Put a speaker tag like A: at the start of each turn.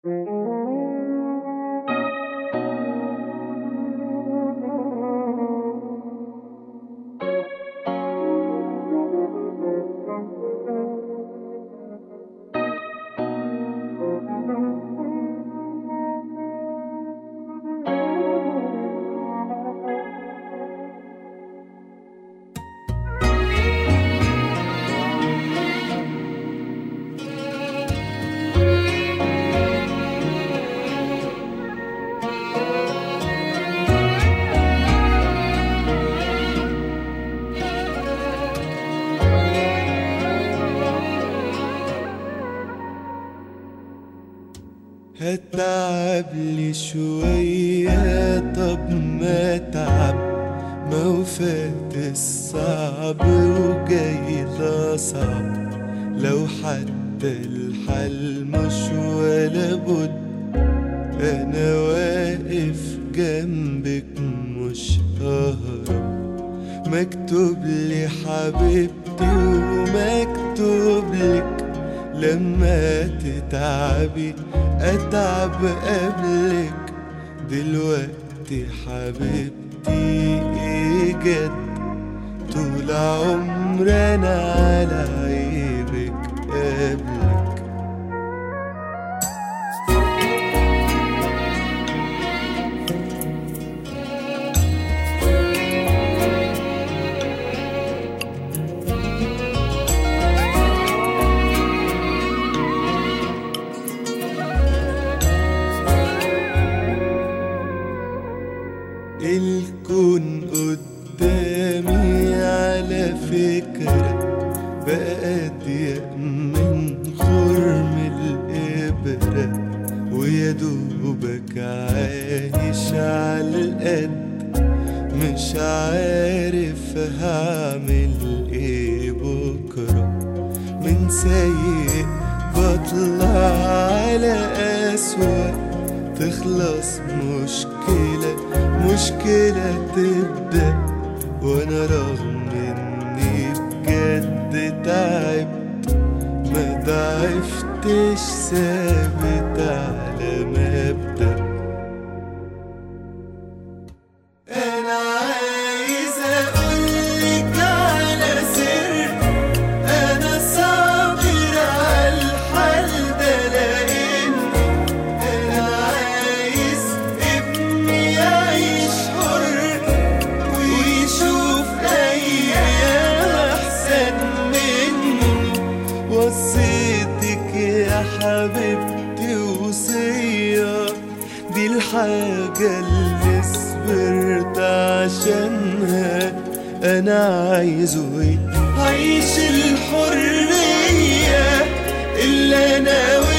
A: هتعب لي شوية طب ما تعب ما وفات الصعب وجاي الأصعب لو حتى الحل مش ولا بد أنا واقف جنبك مش ههرب مكتوب لي حبيبتي ومكتوب لك لما تتعبي اتعب قبلك دلوقتي حبيبتي ايه جد طول عمرنا على عيبك قبلك الكون قدامي على فكرة بقى أضيق من خرم الإبرة ويا دوبك عايش على القد مش عارف هعمل ايه بكرة من سيء بطلع على أسوأ تخلص مشكلة مشكلة تبدأ وأنا رغم إني بجد تعبت ما ضعفتش ثابت على مبدأ أنا عايز أقولك على سر أنا صابر على الحال ده لأني أنا عايز ابني يعيش حر ويشوف أيام أحسن مني وصيتك يا حبيبتي وصية دي الحاجة اللي صبرت عشانها أنا عايزه إيه؟ عيش الحرية اللي أنا